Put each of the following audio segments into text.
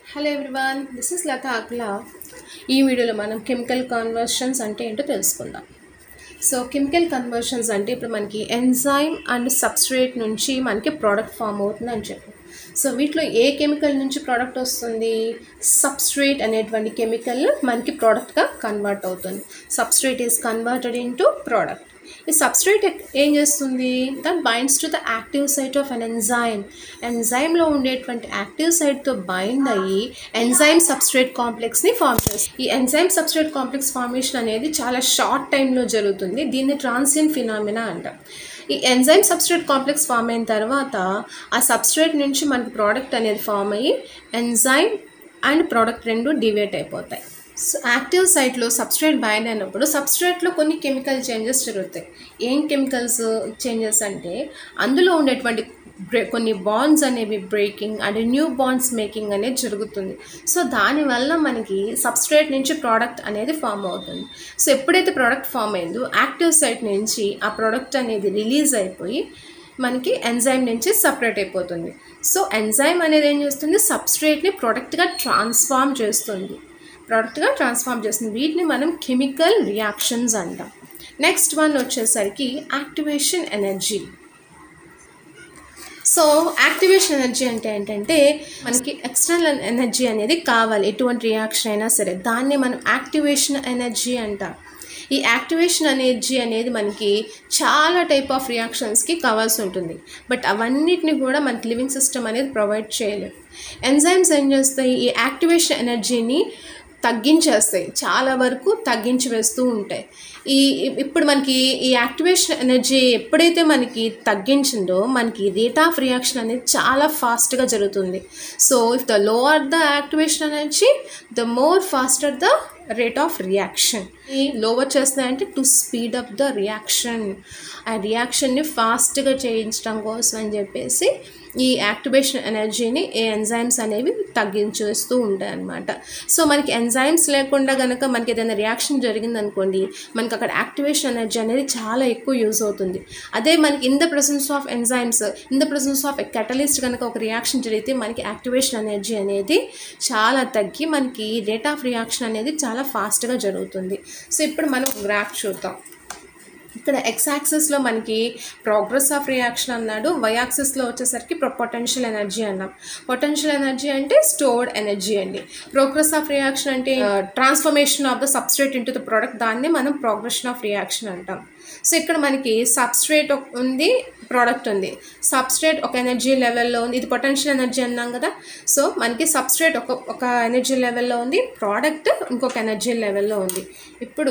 hello everyone this is Latha అగ్లా ఈ వీడియోలో మనం కెమికల్ కన్వర్షన్స్ అంటే ఏంటో తెలుసుకుందాం సో కెమికల్ కన్వర్షన్స్ అంటే ఇప్పుడు మనకి ఎంజైమ్ అండ్ సబ్స్ట్రేట్ నుంచి మనకి ప్రోడక్ట్ ఫామ్ అవుతుంది అని చెప్పి సో వీటిలో ఏ కెమికల్ నుంచి ప్రోడక్ట్ వస్తుంది సబ్స్ట్రేట్ అనేటువంటి కెమికల్ మనకి ప్రోడక్ట్గా కన్వర్ట్ అవుతుంది substrate is converted into product ఈ సబ్స్ట్రేట్ ఏం చేస్తుంది that binds to the active site of an enzyme ఎంజైమ్లో ఉండేటువంటి యాక్టివ్ సైట్తో బైండ్ అయ్యి ఎంజైమ్ సబ్స్ట్రేట్ కాంప్లెక్స్ని ఫామ్ చేస్తుంది ఈ ఎంజైమ్ సబ్స్ట్రేట్ కాంప్లెక్స్ ఫార్మేషన్ అనేది చాలా షార్ట్ టైంలో జరుగుతుంది దీన్ని ట్రాన్సియన్ ఫినామినా అంటాం ఈ ఎంజైమ్ సబ్స్ట్రేట్ కాంప్లెక్స్ ఫామ్ అయిన తర్వాత ఆ సబ్స్ట్రేట్ నుంచి మనకి ప్రోడక్ట్ అనేది ఫామ్ అయ్యి ఎంజైమ్ అండ్ ప్రోడక్ట్ రెండు డివేట్ అయిపోతాయి సో యాక్టివ్ సైట్లో సబ్స్ట్రేట్ బైండ్ అయినప్పుడు సబ్స్ట్రేట్లో కొన్ని కెమికల్ చేంజెస్ జరుగుతాయి ఏం కెమికల్స్ చేంజెస్ అంటే అందులో ఉండేటువంటి బ్రే కొన్ని బాండ్స్ అనేవి breaking and new bonds making అనేది జరుగుతుంది సో దానివల్ల మనకి సబ్స్ట్రేట్ నుంచి ప్రోడక్ట్ అనేది ఫామ్ అవుతుంది సో ఎప్పుడైతే ప్రోడక్ట్ ఫామ్ అయిందో యాక్టివ్ సైట్ నుంచి ఆ ప్రోడక్ట్ అనేది రిలీజ్ అయిపోయి మనకి ఎంజైమ్ నుంచి సపరేట్ అయిపోతుంది సో ఎంజైమ్ అనేది ఏం చేస్తుంది సబ్స్ట్రేట్ని ప్రోడక్ట్గా ట్రాన్స్ఫార్మ్ చేస్తుంది ప్రోడక్ట్గా ట్రాన్స్ఫార్మ్ చేస్తుంది వీటిని మనం కెమికల్ రియాక్షన్స్ అంటాం నెక్స్ట్ వన్ వచ్చేసరికి activation energy so activation energy అంటే ఏంటంటే మనకి ఎక్స్టర్నల్ ఎనర్జీ అనేది కావాలి ఎటువంటి రియాక్షన్ అయినా సరే దాన్ని మనం యాక్టివేషన్ ఎనర్జీ అంటాం ఈ యాక్టివేషన్ ఎనర్జీ అనేది మనకి చాలా టైప్ ఆఫ్ రియాక్షన్స్కి కావాల్సి ఉంటుంది బట్ అవన్నిటిని కూడా మనకి లివింగ్ సిస్టమ్ అనేది ప్రొవైడ్ చేయలేదు ఎంజైమ్స్ ఏం చేస్తాయి ఈ యాక్టివేషన్ ఎనర్జీని తగ్గించేస్తాయి చాలా వరకు తగ్గించి వేస్తూ ఉంటాయి ఈ ఇప్పుడు మనకి ఈ యాక్టివేషన్ ఎనర్జీ ఎప్పుడైతే మనకి తగ్గించిందో మనకి రేట్ ఆఫ్ రియాక్షన్ అనేది చాలా ఫాస్ట్గా జరుగుతుంది so if the lower the activation energy the more faster the rate of reaction ఈ లోవర్ చేస్తున్నాయంటే to speed up the reaction ఆ రియాక్షన్ని ఫాస్ట్గా చేయించడం కోసం అని చెప్పేసి ఈ యాక్టివేషన్ ఎనర్జీని ఈ ఎంజైమ్స్ అనేవి తగ్గించేస్తూ ఉంటాయి అన్నమాట సో మనకి ఎంజైమ్స్ లేకుండా కనుక మనకి ఏదైనా రియాక్షన్ జరిగిందనుకోండి మనకి అక్కడ యాక్టివేషన్ ఎనర్జీ అనేది చాలా ఎక్కువ యూజ్ అవుతుంది అదే మనకి in the presence of enzymes in the presence of a catalyst కనుక ఒక రియాక్షన్ జరిగితే మనకి యాక్టివేషన్ ఎనర్జీ అనేది చాలా తగ్గి మనకి రేట్ ఆఫ్ రియాక్షన్ అనేది చాలా ఫాస్ట్గా జరుగుతుంది సో ఇప్పుడు మనం గ్రాఫ్ చూద్దాం ఇక్కడ ఎక్స్ యాక్సిస్లో మనకి ప్రోగ్రెస్ ఆఫ్ రియాక్షన్ అన్నాడు వై యాక్సిస్లో వచ్చేసరికి పొటెన్షియల్ ఎనర్జీ అన్నాం పొటెన్షియల్ ఎనర్జీ అంటే స్టోర్డ్ ఎనర్జీ అండి ప్రోగ్రెస్ ఆఫ్ రియాక్షన్ అంటే transformation of the substrate into the product దాన్ని మనం ప్రోగ్రెషన్ ఆఫ్ రియాక్షన్ అంటాం సో ఇక్కడ మనకి సబ్స్ట్రేట్ ఉంది ప్రోడక్ట్ ఉంది సబ్స్ట్రేట్ ఒక ఎనర్జీ లెవెల్లో ఉంది ఇది పొటెన్షియల్ ఎనర్జీ అన్నాం కదా సో మనకి సబ్స్ట్రేట్ ఒక ఒక ఎనర్జీ లెవెల్లో ఉంది ప్రోడక్ట్ ఇంకొక ఎనర్జీ లెవెల్లో ఉంది ఇప్పుడు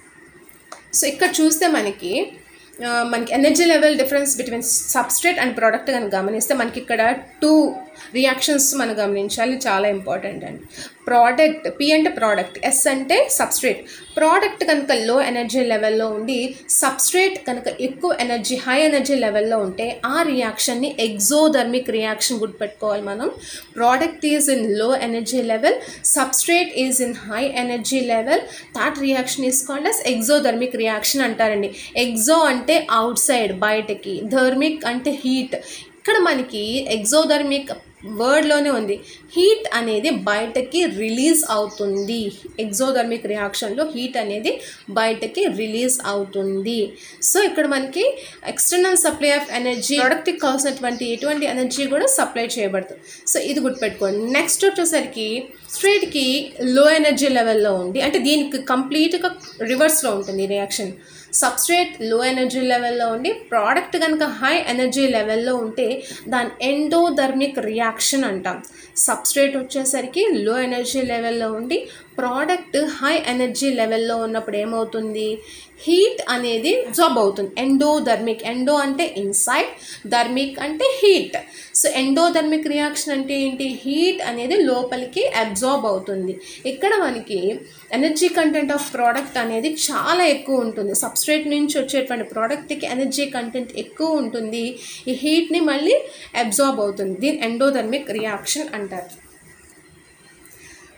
సో ఇక్కడ చూస్తే మనకి మనకి energy level difference between substrate and product కనుక గమనిస్తే మనకి ఇక్కడ టూ రియాక్షన్స్ మనం గమనించాలి చాలా ఇంపార్టెంట్ అండి ప్రోడక్ట్ పి అంటే ప్రోడక్ట్ ఎస్ అంటే సబ్స్ట్రేట్ ప్రోడక్ట్ కనుక లో ఎనర్జీ లెవెల్లో ఉండి సబ్స్ట్రేట్ కనుక ఎక్కువ ఎనర్జీ హై ఎనర్జీ లెవెల్లో ఉంటే ఆ రియాక్షన్ని ఎగ్జోధర్మిక్ రియాక్షన్ గుర్తుపెట్టుకోవాలి మనం product is in low energy level substrate is in high energy level that reaction is called as exothermic reaction అంటారండి ఎగ్జో అంటే అవుట్ సైడ్ బయటకి ధర్మిక్ అంటే హీట్ ఇక్కడ మనకి ఎగ్జోధర్మిక్ వర్డ్లోనే ఉంది హీట్ అనేది బయటకి రిలీజ్ అవుతుంది ఎగ్జోధర్మిక్ రియాక్షన్లో హీట్ అనేది బయటకి రిలీజ్ అవుతుంది సో ఇక్కడ మనకి ఎక్స్టర్నల్ సప్లై ఆఫ్ ఎనర్జీ ప్రొడక్ట్కి కావాల్సినటువంటి ఎటువంటి ఎనర్జీ కూడా సప్లై చేయబడుతుంది సో ఇది గుర్తుపెట్టుకోండి నెక్స్ట్ వచ్చేసరికి స్ట్రేట్కి లో ఎనర్జీ లెవెల్లో ఉంది అంటే దీనికి కంప్లీట్గా రివర్స్లో ఉంటుంది ఈ రియాక్షన్ సబ్స్ట్రేట్ లో ఎనర్జీ లెవెల్లో ఉండి ప్రోడక్ట్ కనుక హై ఎనర్జీ లెవెల్లో ఉంటే దాని ఎండోధర్మిక్ రియాక్షన్ అంటాం సబ్స్ట్రేట్ వచ్చేసరికి లో ఎనర్జీ లెవెల్లో ఉండి ప్రోడక్ట్ హై ఎనర్జీ లెవెల్లో ఉన్నప్పుడు ఏమవుతుంది హీట్ అనేది అబ్జార్బ్ అవుతుంది ఎండోధర్మిక్ ఎండో అంటే ఇన్సైడ్ ధర్మిక్ అంటే హీట్ సో ఎండోధర్మిక్ రియాక్షన్ అంటే ఏంటి హీట్ అనేది లోపలికి అబ్జార్బ్ అవుతుంది ఇక్కడ మనకి ఎనర్జీ కంటెంట్ ఆఫ్ ప్రోడక్ట్ అనేది చాలా ఎక్కువ ఉంటుంది సబ్స్ట్రేట్ నుంచి వచ్చేటువంటి ప్రోడక్ట్కి ఎనర్జీ కంటెంట్ ఎక్కువ ఉంటుంది ఈ హీట్ని మళ్ళీ అబ్జార్బ్ అవుతుంది దీని ఎండోధర్మిక్ రియాక్షన్ అంటారు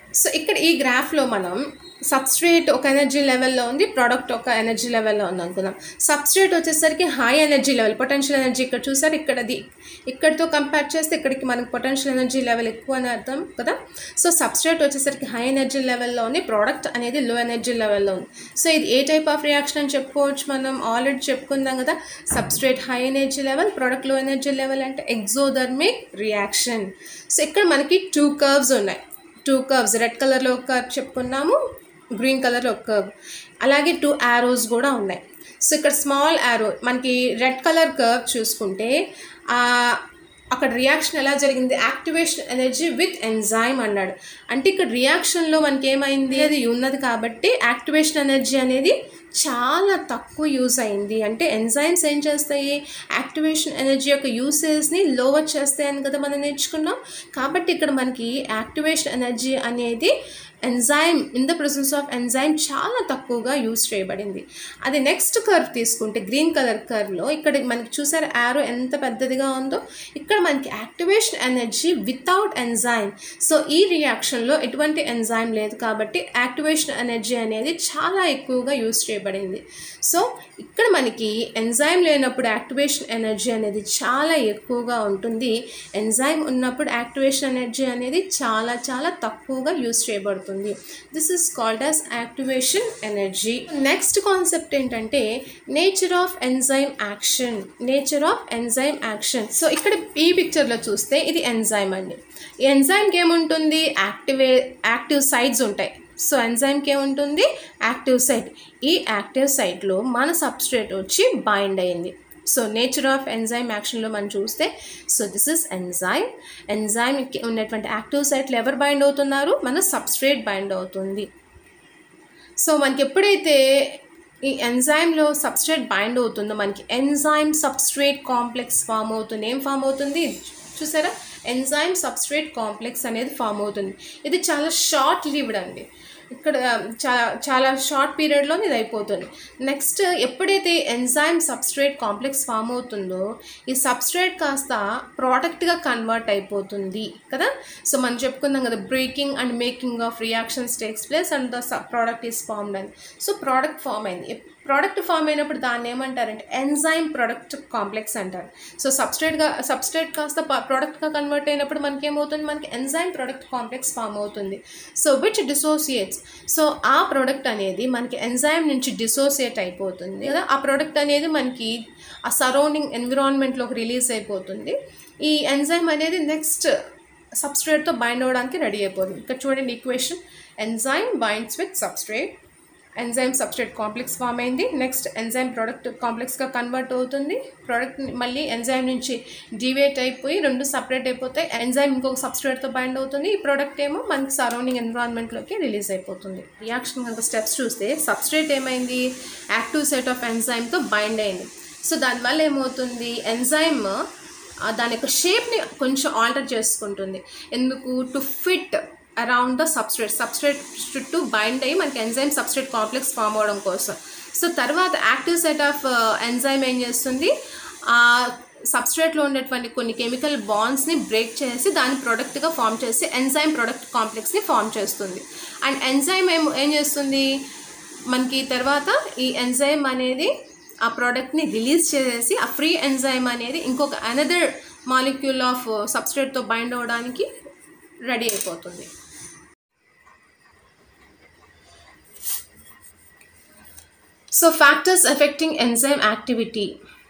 సో ఇక్కడ ఈ గ్రాఫ్లో మనం సబ్స్ట్రేట్ ఒక ఎనర్జీ లెవెల్లో ఉంది ప్రోడక్ట్ ఒక ఎనర్జీ లెవెల్లో ఉంది అనుకుందాం సబ్స్ట్రేట్ వచ్చేసరికి high energy level potential energy ఇక్కడ చూసారు ఇక్కడది ఇక్కడితో కంపేర్ చేస్తే ఇక్కడికి మనకు పొటెన్షియల్ ఎనర్జీ లెవెల్ ఎక్కువ అని అర్థం కదా సో సబ్స్ట్రేట్ వచ్చేసరికి హై ఎనర్జీ లెవెల్లో ఉంది ప్రోడక్ట్ అనేది లో ఎనర్జీ లెవెల్లో ఉంది సో ఇది ఏ టైప్ ఆఫ్ రియాక్షన్ అని చెప్పుకోవచ్చు మనం ఆల్రెడీ చెప్పుకుందాం కదా substrate high energy level product low energy level అంటే ఎగ్జోధర్మిక్ రియాక్షన్ సో ఇక్కడ మనకి టూ కర్వ్స్ ఉన్నాయి టూ కర్వ్స్ రెడ్ కలర్లో ఒక కర్వ్ చెప్పుకున్నాము గ్రీన్ కలర్లో ఒక కర్వ్ అలాగే టూ యారోస్ కూడా ఉన్నాయి సో ఇక్కడ స్మాల్ యారో మనకి రెడ్ కలర్ కర్వ్ చూసుకుంటే ఆ, అక్కడ రియాక్షన్ ఎలా జరిగింది యాక్టివేషన్ ఎనర్జీ విత్ ఎంజైమ్ అన్నాడు అంటే ఇక్కడ రియాక్షన్లో మనకి ఏమైంది అది ఉన్నది కాబట్టి యాక్టివేషన్ ఎనర్జీ అనేది చాలా తక్కువ యూజ్ అయింది అంటే ఎంజైమ్స్ ఏం చేస్తాయి యాక్టివేషన్ ఎనర్జీ యొక్క యూసేజ్ని లోవర్ చేస్తాయని కదా మనం నేర్చుకున్నాం కాబట్టి ఇక్కడ మనకి యాక్టివేషన్ ఎనర్జీ అనేది enzyme in the presence of enzyme చాలా తక్కువగా యూజ్ చేయబడింది అది నెక్స్ట్ కర్వ్ తీసుకుంటే గ్రీన్ కలర్ కర్వ్లో ఇక్కడ మనకి చూసారు యారో ఎంత పెద్దదిగా ఉందో ఇక్కడ మనకి activation energy without enzyme so ఈ రియాక్షన్లో ఎటువంటి ఎంజైమ్ లేదు కాబట్టి యాక్టివేషన్ ఎనర్జీ అనేది చాలా ఎక్కువగా యూజ్ చేయబడింది సో ఇక్కడ మనకి ఎంజైమ్ లేనప్పుడు యాక్టివేషన్ ఎనర్జీ అనేది చాలా ఎక్కువగా ఉంటుంది ఎంజైమ్ ఉన్నప్పుడు యాక్టివేషన్ ఎనర్జీ అనేది చాలా చాలా తక్కువగా యూజ్ చేయబడుతుంది this is called as activation energy next concept ఏంటంటే nature of enzyme action nature of enzyme action so ఇక్కడ ఈ పిక్చర్లో చూస్తే ఇది ఎంజైమ్ అండి ఈ ఎంజైమ్కి ఏముంటుంది యాక్టివే యాక్టివ్ సైడ్స్ ఉంటాయి సో ఎంజైమ్కి ఏముంటుంది యాక్టివ్ సైట్ ఈ యాక్టివ్ సైట్లో మన సబ్స్ట్రేట్ వచ్చి బైండ్ అయింది సో నేచర్ ఆఫ్ ఎంజైమ్ యాక్షన్లో మనం చూస్తే సో దిస్ ఇస్ ఎంజైమ్ ఎంజైమ్కి ఉన్నటువంటి యాక్టివ్ సైట్లు ఎవరు బైండ్ అవుతున్నారు మన సబ్స్ట్రేట్ బైండ్ అవుతుంది సో మనకి ఎప్పుడైతే ఈ ఎంజైమ్లో సబ్స్ట్రేట్ బైండ్ అవుతుందో మనకి ఎంజైమ్ సబ్స్ట్రేట్ కాంప్లెక్స్ ఫామ్ అవుతుంది ఏం ఫామ్ అవుతుంది చూసారా ఎంజైమ్ సబ్స్ట్రేట్ కాంప్లెక్స్ అనేది ఫామ్ అవుతుంది ఇది చాలా షార్ట్ లివ్డ్ అండి ఇక్కడ చాలా చాలా షార్ట్ పీరియడ్లో ఇది అయిపోతుంది నెక్స్ట్ ఎప్పుడైతే ఎంజైమ్ సబ్స్ట్రేట్ కాంప్లెక్స్ ఫామ్ అవుతుందో ఈ సబ్స్ట్రేట్ కాస్త ప్రోడక్ట్గా కన్వర్ట్ అయిపోతుంది కదా సో మనం చెప్పుకుందాం కదా breaking and making of reactions takes place and the product is formed అని సో ప్రోడక్ట్ ఫామ్ అయింది ప్రోడక్ట్ ఫామ్ అయినప్పుడు దాన్ని ఏమంటారంటే ఎంజైమ్ ప్రొడక్ట్ కాంప్లెక్స్ అంటారు సో సబ్స్ట్రేట్గా సబ్స్ట్రేట్ కాస్త ప్రోడక్ట్గా కన్వర్ట్ అయినప్పుడు మనకి ఏమవుతుంది మనకి ఎంజైమ్ ప్రొడక్ట్ కాంప్లెక్స్ ఫామ్ అవుతుంది సో విచ్ డిసోసియేట్స్ సో ఆ ప్రోడక్ట్ అనేది మనకి ఎంజైమ్ నుంచి డిసోసియేట్ అయిపోతుంది కదా ఆ ప్రోడక్ట్ అనేది మనకి ఆ సరౌండింగ్ ఎన్విరాన్మెంట్లోకి రిలీజ్ అయిపోతుంది ఈ ఎంజైమ్ అనేది నెక్స్ట్ సబ్స్ట్రేట్తో బైండ్ అవ్వడానికి రెడీ అయిపోతుంది ఇక్కడ చూడండి equation enzyme binds with substrate enzyme substrate complex form అయింది నెక్స్ట్ ఎంజైమ్ ప్రోడక్ట్ కాంప్లెక్స్గా కన్వర్ట్ అవుతుంది ప్రోడక్ట్ మళ్ళీ ఎంజైమ్ నుంచి డివేట్ అయిపోయి రెండు సపరేట్ అయిపోతాయి ఎంజైమ్ ఇంకొక సబ్స్ట్రేట్తో బైండ్ అవుతుంది ఈ ప్రోడక్ట్ ఏమో మనకి సరౌండింగ్ ఎన్విరాన్మెంట్లోకి రిలీజ్ అయిపోతుంది రియాక్షన్ కనుక స్టెప్స్ చూస్తే సబ్స్ట్రేట్ ఏమైంది యాక్టివ్ సెట్ ఆఫ్ ఎంజైమ్తో బైండ్ అయింది సో దానివల్ల ఏమవుతుంది ఎంజైమ్ దాని యొక్క షేప్ని కొంచెం ఆల్టర్ చేసుకుంటుంది ఎందుకు to fit around the substrate substrate చుట్టూ బైండ్ అయ్యి మనకి ఎంజైమ్ సబ్స్ట్రేట్ కాంప్లెక్స్ ఫామ్ అవడం కోసం సో తర్వాత యాక్టివ్ సెట్ ఆఫ్ ఎంజైమ్ ఏం చేస్తుంది ఆ సబ్స్ట్రేట్లో ఉండేటువంటి కొన్ని కెమికల్ బాండ్స్ని బ్రేక్ చేసి దాని ప్రొడక్ట్గా ఫామ్ చేసి ఎంజైమ్ ప్రొడక్ట్ కాంప్లెక్స్ని ఫామ్ చేస్తుంది అండ్ ఎంజైమ్ ఏం ఏం చేస్తుంది మనకి తర్వాత ఈ ఎంజైమ్ అనేది ఆ ప్రోడక్ట్ని రిలీజ్ చేసేసి ఆ ఫ్రీ ఎంజైమ్ అనేది ఇంకొక అనదర్ మాలిక్యూల్ ఆఫ్ సబ్స్ట్రేట్తో బైండ్ అవ్వడానికి రెడీ అయిపోతుంది so factors affecting enzyme activity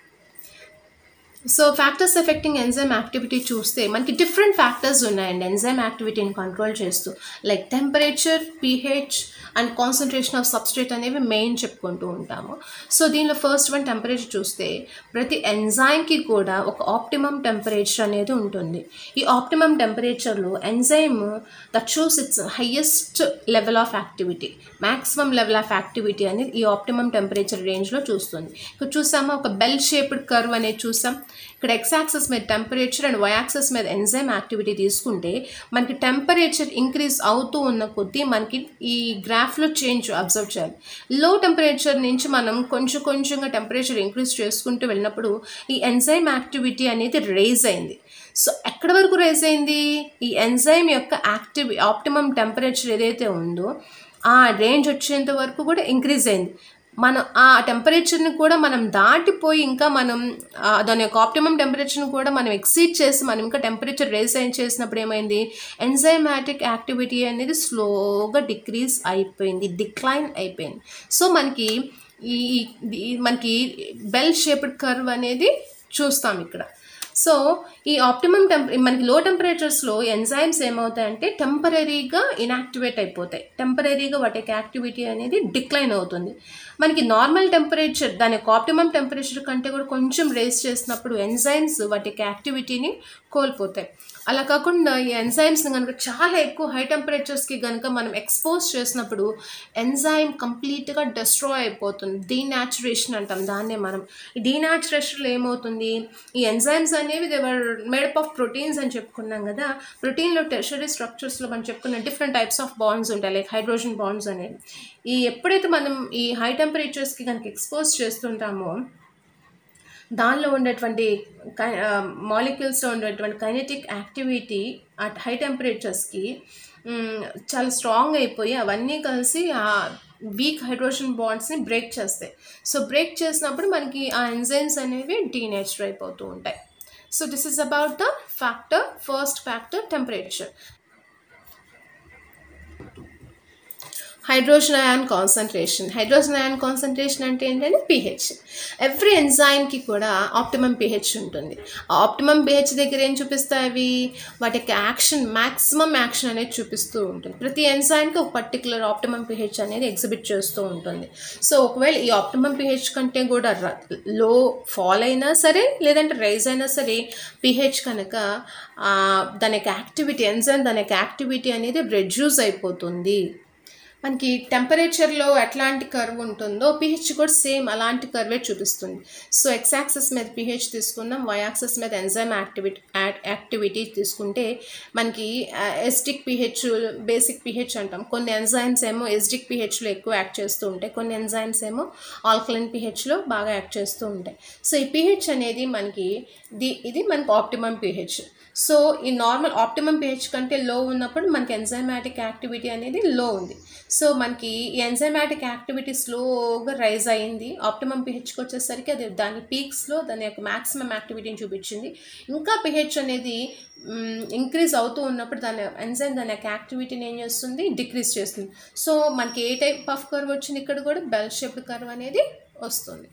so factors affecting enzyme activity చూస్తే మనకి డిఫరెంట్ ఫ్యాక్టర్స్ ఉన్నాయండి ఎంజైమ్ యాక్టివిటీని కంట్రోల్ చేస్తూ like temperature pH and concentration of substrate అనేవి మెయిన్ చెప్పుకుంటూ ఉంటాము సో దీనిలో ఫస్ట్ వన్ టెంపరేచర్ చూస్తే ప్రతి ఎంజైమ్కి కూడా ఒక ఆప్టిమమ్ టెంపరేచర్ అనేది ఉంటుంది ఈ ఆప్టిమమ్ టెంపరేచర్లో enzyme that shows its highest level of activity maximum level of activity అనేది ఈ ఆప్టిమమ్ టెంపరేచర్ రేంజ్లో చూస్తుంది ఇక్కడ చూసామా ఒక బెల్ షేప్డ్ కర్వ్ అనేది చూసాం ఇక్కడ ఎక్స్ యాక్సెస్ మీద టెంపరేచర్ అండ్ వై యాక్సెస్ మీద ఎంజైమ్ యాక్టివిటీ తీసుకుంటే మనకి టెంపరేచర్ ఇంక్రీజ్ అవుతూ ఉన్న కొద్దీ మనకి ఈ గ్రాఫ్లో చేంజ్ అబ్జర్వ్ చేయాలి లో టెంపరేచర్ నుంచి మనం కొంచెం కొంచెంగా టెంపరేచర్ ఇంక్రీజ్ చేసుకుంటూ వెళ్ళినప్పుడు ఈ ఎంజైమ్ యాక్టివిటీ అనేది రేజ్ అయింది సో ఎక్కడి వరకు రైజ్ అయింది ఈ ఎంజైమ్ యొక్క యాక్టివ్ ఆప్టిమమ్ టెంపరేచర్ ఏదైతే ఉందో ఆ రేంజ్ వచ్చేంత వరకు కూడా ఇంక్రీజ్ అయింది మనం ఆ టెంపరేచర్ని కూడా మనం దాటిపోయి ఇంకా మనం ఆ, దాని యొక్క ఆప్టిమమ్ టెంపరేచర్ని కూడా మనం ఎక్సీడ్ చేసి మనం ఇంకా టెంపరేచర్ రేస్ అయిన చేసినప్పుడు ఏమైంది ఎంజైమాటిక్ యాక్టివిటీ అనేది స్లోగా డిక్రీజ్ అయిపోయింది డిక్లైన్ అయిపోయింది సో మనకి ఈ ఈ- మనకి బెల్ షేప్డ్ కర్వ్ అనేది చూస్తాం ఇక్కడ సో ఈ ఆప్టిమమ్ టెంప మనకి లో టెంపరేచర్స్లో ఎంజైమ్స్ ఏమవుతాయంటే టెంపరీగా ఇన్యాక్టివేట్ అయిపోతాయి టెంపరీగా వాటి యొక్క యాక్టివిటీ అనేది డిక్లైన్ అవుతుంది మనకి నార్మల్ టెంపరేచర్ దాని యొక్క ఆప్టిమమ్ టెంపరేచర్ కంటే కూడా కొంచెం రేస్ చేసినప్పుడు ఎంజైమ్స్ వాటి యొక్క యాక్టివిటీని కోల్పోతాయి అలా కాకుండా ఈ ఎంజైమ్స్ కనుక చాలా ఎక్కువ హై టెంపరేచర్స్కి కనుక మనం ఎక్స్పోజ్ చేసినప్పుడు ఎంజైమ్ కంప్లీట్గా డెస్ట్రాయ్ అయిపోతుంది డీనాచురేషన్ అంటాం దాన్నే మనం ఈ డీనాచురేషన్లో ఏమవుతుంది ఈ ఎంజైమ్స్ అనేవి దేవర్ మేడప్ ఆఫ్ ప్రోటీన్స్ అని చెప్పుకున్నాం కదా ప్రోటీన్లో టెర్షరీ స్ట్రక్చర్స్లో మనం చెప్పుకున్న డిఫరెంట్ టైప్స్ ఆఫ్ బాండ్స్ ఉంటాయి లైక్ హైడ్రోజన్ బాండ్స్ అనేవి ఈ ఎప్పుడైతే మనం ఈ హై టెంపరేచర్స్కి కనుక ఎక్స్పోజ్ చేస్తుంటామో దానిలో ఉండేటువంటి మాలిక్యూల్స్లో ఉండేటువంటి కైనెటిక్ యాక్టివిటీ అట్ హై టెంపరేచర్స్కి చాలా స్ట్రాంగ్ అయిపోయి అవన్నీ కలిసి ఆ వీక్ హైడ్రోజన్ బాండ్స్ని బ్రేక్ చేస్తాయి సో బ్రేక్ చేసినప్పుడు మనకి ఆ ఎంజైమ్స్ అనేవి డీనేచర్ అయిపోతూ ఉంటాయి so this is about the factor first factor temperature hydrogen ion concentration hydrogen ion concentration అంటే ఏంటంటే పిహెచ్ ఎవ్రీ ఎంజైమ్కి కూడా ఆప్టిమమ్ పిహెచ్ ఉంటుంది ఆ ఆప్టిమమ్ పిహెచ్ దగ్గర ఏం చూపిస్తాయి అవి వాటికి యాక్షన్ మ్యాక్సిమం యాక్షన్ అనేది చూపిస్తూ ఉంటుంది ప్రతి ఎంజైమ్కి ఒక పర్టికులర్ ఆప్టిమమ్ పిహెచ్ అనేది ఎగ్జిబిట్ చేస్తూ ఉంటుంది సో ఒకవేళ ఈ ఆప్టిమమ్ పిహెచ్ కంటే కూడా లో ఫాల్ అయినా సరే లేదంటే రైజ్ అయినా సరే పిహెచ్ కనుక ఆ, దాని యొక్క యాక్టివిటీ ఎంజైమ్ దాని యొక్క యాక్టివిటీ అనేది రెడ్యూస్ అయిపోతుంది మనకి టెంపరేచర్లో ఎట్లాంటి కర్వ్ ఉంటుందో పిహెచ్ కూడా సేమ్ అలాంటి కర్వే చూపిస్తుంది సో ఎక్స్ యాక్సెస్ మీద పిహెచ్ తీసుకున్నాం వై యాక్సెస్ మీద ఎంజైమ్ యాక్టివిటీ యాక్టివిటీ తీసుకుంటే మనకి ఎస్టిక్ పిహెచ్ బేసిక్ పిహెచ్ అంటాం కొన్ని ఎంజైమ్స్ ఏమో ఎస్డిక్ పిహెచ్లో ఎక్కువ యాక్ట్ చేస్తూ ఉంటాయి కొన్ని ఎంజైమ్స్ ఏమో ఆల్కలైన్ పిహెచ్లో బాగా యాక్ట్ చేస్తూ ఉంటాయి సో ఈ పిహెచ్ అనేది మనకి ది ఇది మనకి ఆప్టిమమ్ పిహెచ్ సో ఈ నార్మల్ ఆప్టిమమ్ పిహెచ్ కంటే లో ఉన్నప్పుడు మనకి ఎంజైమాటిక్ యాక్టివిటీ అనేది లో ఉంది సో మనకి ఈ ఎంజైమాటిక్ యాక్టివిటీ స్లోగా రైజ్ అయింది ఆప్టిమమ్ పిహెచ్కి వచ్చేసరికి అది దాని పీక్స్లో దాని యొక్క మ్యాక్సిమం యాక్టివిటీని చూపించింది ఇంకా పిహెచ్ అనేది ఇంక్రీజ్ అవుతూ ఉన్నప్పుడు దాని ఎంజైమ్ దాని యొక్క యాక్టివిటీని ఏం చేస్తుంది డిక్రీజ్ చేస్తుంది సో మనకి ఏ టైప్ ఆఫ్ కర్వ్ వచ్చింది ఇక్కడ కూడా బెల్ షేప్డ్ కర్వ్ అనేది వస్తుంది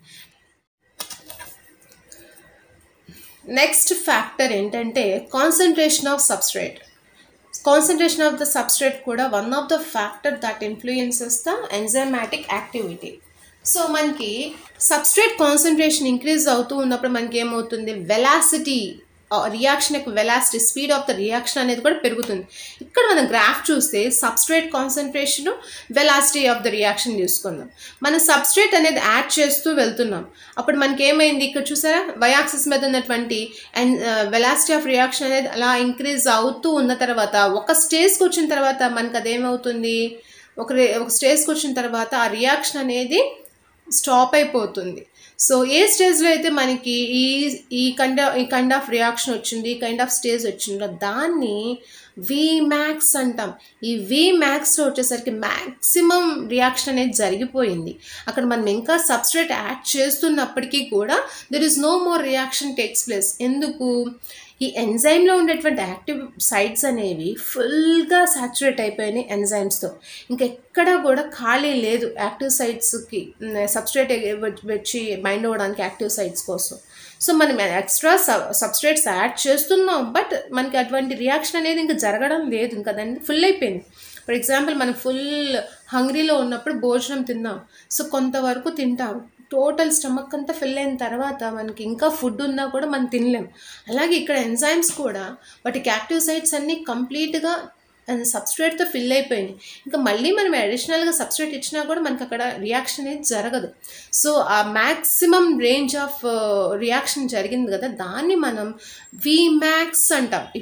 నెక్స్ట్ ఫ్యాక్టర్ ఏంటంటే concentration of substrate concentration of the substrate కూడా one of the factor that influences the enzymatic activity so మనకి సబ్స్ట్రేట్ కాన్సన్ట్రేషన్ ఇంక్రీజ్ అవుతూ ఉన్నప్పుడు మనకి ఏమవుతుంది వెలాసిటీ రియాక్షన్ యొక్క velocity speed of the reaction అనేది కూడా పెరుగుతుంది ఇక్కడ మనం గ్రాఫ్ చూస్తే substrate concentration velocity of the reaction తీసుకుందాం మనం సబ్స్ట్రేట్ అనేది యాడ్ చేస్తూ వెళ్తున్నాం అప్పుడు మనకి ఏమైంది ఇక్కడ చూసారా వయాక్సిస్ మీద ఉన్నటువంటి అండ్ వెలాసిటీ ఆఫ్ రియాక్షన్ అనేది అలా ఇంక్రీజ్ అవుతూ ఉన్న తర్వాత ఒక స్టేజ్కి వచ్చిన తర్వాత మనకు అదేమవుతుంది ఒక రే- ఒక స్టేజ్కి వచ్చిన తర్వాత ఆ రియాక్షన్ అనేది స్టాప్ అయిపోతుంది సో ఏ స్టేజ్లో అయితే మనకి ఈ ఈ కైండ్ ఈ కైండ్ ఆఫ్ రియాక్షన్ వచ్చింది ఈ కైండ్ ఆఫ్ స్టేజ్ వచ్చిందో దాన్ని వి మ్యాక్స్ అంటాం ఈ వి మ్యాక్స్లో వచ్చేసరికి మ్యాక్సిమం రియాక్షన్ అనేది జరిగిపోయింది అక్కడ మనం ఇంకా సబ్స్ట్రేట్ యాడ్ చేస్తున్నప్పటికీ కూడా there is no more reaction takes place ఎందుకు ఈ ఎంజైమ్లో ఉండేటువంటి యాక్టివ్ సైట్స్ అనేవి ఫుల్గా సాచురేట్ అయిపోయినాయి ఎంజైమ్స్తో ఇంకా ఎక్కడా కూడా ఖాళీ లేదు యాక్టివ్ సైట్స్కి సబ్స్ట్రేట్ వచ్చి మైండ్ అవ్వడానికి యాక్టివ్ సైట్స్ కోసం సో మనం ఎక్స్ట్రా సబ్స్ట్రేట్స్ యాడ్ చేస్తున్నాం బట్ మనకి అటువంటి రియాక్షన్ అనేది ఇంకా జరగడం లేదు ఇంకా దాన్ని ఫుల్ అయిపోయింది ఫర్ ఎగ్జాంపుల్ మనం ఫుల్ హంగ్రీలో ఉన్నప్పుడు భోజనం తిన్నాం సో కొంతవరకు తింటాం టోటల్ స్టమక్ అంతా ఫిల్ అయిన తర్వాత మనకి ఇంకా ఫుడ్ ఉన్నా కూడా మనం తినలేం అలాగే ఇక్కడ ఎంజైమ్స్ కూడా వాటికి యాక్టివ్ సైట్స్ అన్నీ కంప్లీట్గా సబ్స్ట్రేట్తో ఫిల్ అయిపోయింది ఇంకా మళ్ళీ మనం అడిషనల్గా సబ్స్ట్రేట్ ఇచ్చినా కూడా మనకి అక్కడ రియాక్షన్ అనేది జరగదు సో ఆ మ్యాక్సిమం రేంజ్ ఆఫ్ రియాక్షన్ జరిగింది కదా దాన్ని మనం వి మ్యాక్స్ అంటాం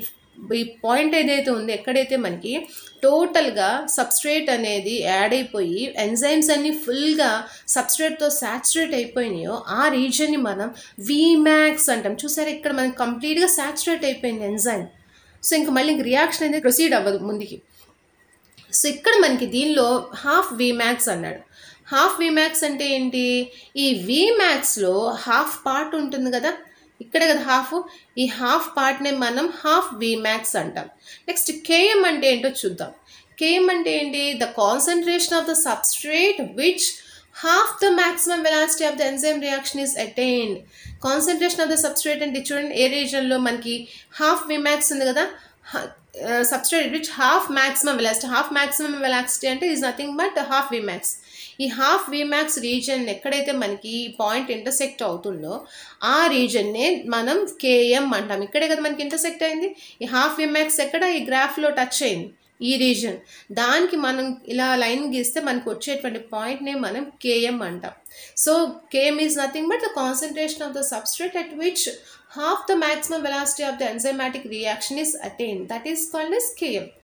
ఈ పాయింట్ ఏదైతే ఉందో ఎక్కడైతే మనకి టోటల్గా సబ్స్ట్రేట్ అనేది యాడ్ అయిపోయి ఎంజైమ్స్ అన్ని ఫుల్గా సబ్స్ట్రేట్తో సాచురేట్ అయిపోయినాయో ఆ రీజన్ని మనం వీమ్యాక్స్ అంటాం చూసారా ఇక్కడ మనకి కంప్లీట్గా సాచురేట్ అయిపోయింది ఎంజైమ్ సో ఇంకా మళ్ళీ ఇంక రియాక్షన్ అనేది ప్రొసీడ్ అవ్వదు ముందుకి సో ఇక్కడ మనకి దీనిలో హాఫ్ వీమ్యాక్స్ అన్నాడు హాఫ్ వీమ్యాక్స్ అంటే ఏంటి ఈ వీమ్యాక్స్లో హాఫ్ పార్ట్ ఉంటుంది కదా ఇక్కడే కదా హాఫ్ ఈ హాఫ్ పార్ట్నే మనం హాఫ్ వీమ్యాక్స్ అంటాం నెక్స్ట్ కేఎం అంటే ఏంటో చూద్దాం కేఎం అంటే ఏంటి the concentration of the substrate which half the maximum velocity of the enzyme reaction is attained concentration of the substrate అంటే చూడండి ఏ రీజన్లో మనకి హాఫ్ విమాక్స్ ఉంది కదా substrate which half maximum velocity half maximum velocity అంటే is nothing but half V max ఈ half V max region ఎక్కడైతే మనకి ఈ పాయింట్ ఇంటర్సెక్ట్ అవుతుందో ఆ రీజన్నే మనం కేఎం అంటాం ఇక్కడే కదా మనకి ఇంటర్సెక్ట్ అయింది ఈ హాఫ్ విమాక్స్ ఎక్కడ ఈ గ్రాఫ్లో టచ్ అయింది ఈ రీజన్ దానికి మనం ఇలా లైన్ గీస్తే మనకు వచ్చేటువంటి పాయింట్నే మనం కేఎం అంటాం so K M is nothing but the concentration of the substrate at which half the maximum velocity of the enzymatic reaction is attained that is called as km